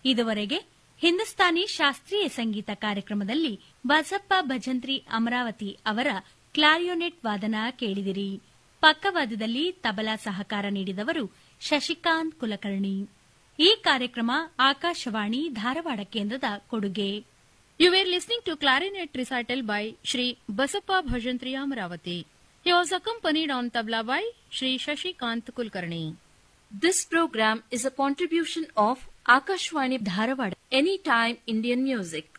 ಇದುವರೆಗೆ ಹಿಂದೂಸ್ತಾನಿ ಶಾಸ್ತ್ರೀಯ ಸಂಗೀತ ಕಾರ್ಯಕ್ರಮದಲ್ಲಿ ಬಸಪ್ಪ ಭಜಂತ್ರಿ ಅಮರಾವತಿ ಅವರ ಕ್ಲಾರಿಯೋನೆಟ್ ವಾದನ ಕೇಳಿದಿರಿ ಪಕ್ಕವಾದದಲ್ಲಿ ತಬಲಾ ಸಹಕಾರ ನೀಡಿದವರು ಶಶಿಕಾಂತ್ ಕುಲಕರ್ಣಿ ಈ ಕಾರ್ಯಕ್ರಮ ಆಕಾಶವಾಣಿ ಧಾರವಾಡ ಕೇಂದ್ರದ ಕೊಡುಗೆ You were listening to clarinet recital by Shri Basappa Bhajantri Amravati. He was accompanied on tabla by Shri Shashikant Kulkarni. This program is a contribution of Akashwani Dharwad Anytime Indian Music.